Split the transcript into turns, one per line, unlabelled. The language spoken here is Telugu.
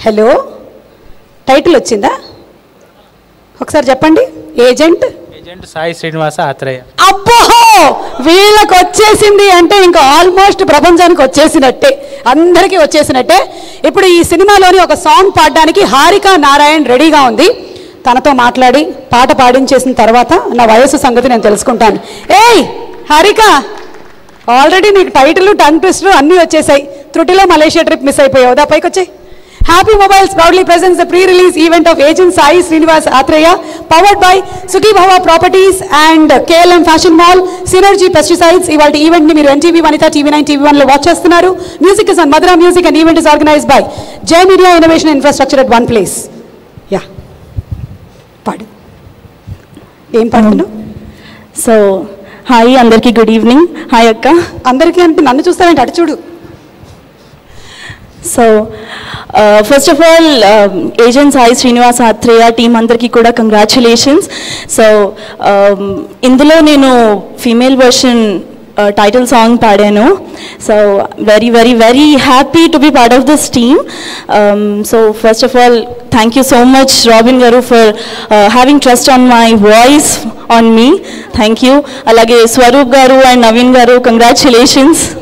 హలో టైటిల్ వచ్చిందా ఒకసారి చెప్పండి ఏజెంట్
ఏజెంట్ సాయి శ్రీనివాస ఆత్రేయ
అబ్బో వీళ్ళకి వచ్చేసింది అంటే ఇంకా ఆల్మోస్ట్ ప్రపంచానికి వచ్చేసినట్టే అందరికీ వచ్చేసినట్టే ఇప్పుడు ఈ సినిమాలోని ఒక సాంగ్ పాడడానికి హారిక నారాయణ్ రెడీగా ఉంది తనతో మాట్లాడి పాట పాడించేసిన తర్వాత నా వయస్సు సంగతి నేను తెలుసుకుంటాను ఏయ్ హారిక ఆల్రెడీ నీకు టైటిల్ టంగ్ ట్విస్టర్ అన్నీ వచ్చేసాయి త్రుటిలో మలేషియా ట్రిప్ మిస్ అయిపోయావు దా పైకి వచ్చాయి happy mobiles proudly presents the pre release event of agent Sai Srinivas Athreya powered by Sukhi Bhava properties and KLM fashion mall synergy pesticides ఇవాళ ఈవెంట్ ని మీరు NTV Vanitha TV nine TV one లో వాచ్ చేస్తున్నారు music is on Madhura music and event is organise by Jai media innovation infrastructure at one place యా పాడు ఏం పాడుతున్నావు
సో హాయ్ అందరికీ గుడ్ ఈవినింగ్ హాయ్ అక్క
అందరికీ అంటే నన్ను చూస్తానంటే అటు చూడు
so first of all agent Sai Srinivas Athreya team అందరికీ కూడా కంగ్రాచులేషన్స్ సో ఇందులో నేను ఫీమేల్ వర్షన్ టైటిల్ సాంగ్ పాడాను so very very very happy to be part of this team so first of all thank you so much Robin garu for having trust on my voice on me thank you అలాగే స్వరూప్ గారు అండ్ నవీన్ గారు కంగ్రాచులేషన్స్